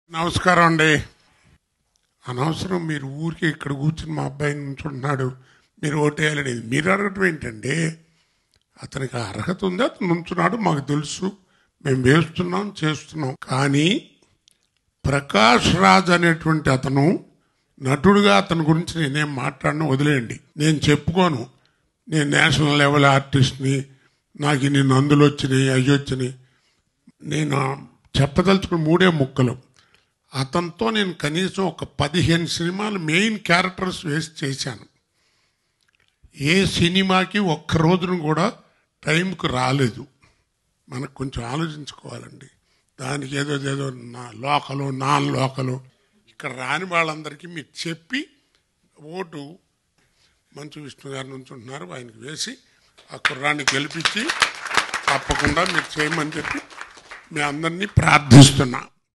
నమస్కారం అండి అనవసరం మీరు ఊరికి ఇక్కడ కూర్చుని మా అబ్బాయి నుంచుంటున్నాడు మీరు ఓటేయాలని మీరు అడగటం ఏంటండి అతనికి ఆ అర్హత ఉంది అతను నుంచున్నాడు మాకు తెలుసు మేము వేస్తున్నాం చేస్తున్నాం కానీ ప్రకాష్ రాజ్ అనేటువంటి అతను నటుడుగా అతని గురించి నేనేం మాట్లాడిన వదిలేయండి నేను చెప్పుకోను నేను నేషనల్ లెవెల్ ఆర్టిస్ట్ని నాకు ఇన్ని నందులు వచ్చినాయి అవి వచ్చినాయి నేను చెప్పదలుచుకున్న మూడే ముక్కలు అతనితో నేను కనీసం ఒక పదిహేను సినిమాలు మెయిన్ క్యారెక్టర్స్ వేసి చేశాను ఏ సినిమాకి ఒక్క రోజును కూడా టైంకు రాలేదు మనకు కొంచెం ఆలోచించుకోవాలండి దానికి ఏదో ఏదో నా లోకలు నాన్ లోకలు ఇక్కడ రాని వాళ్ళందరికీ మీరు చెప్పి ఓటు మంచు విష్ణు గారి నుంచి ఉంటున్నారు ఆయనకి వేసి ఆ కుర్రాన్ని గెలిపించి తప్పకుండా మీరు చేయమని చెప్పి మీ అందరినీ ప్రార్థిస్తున్నా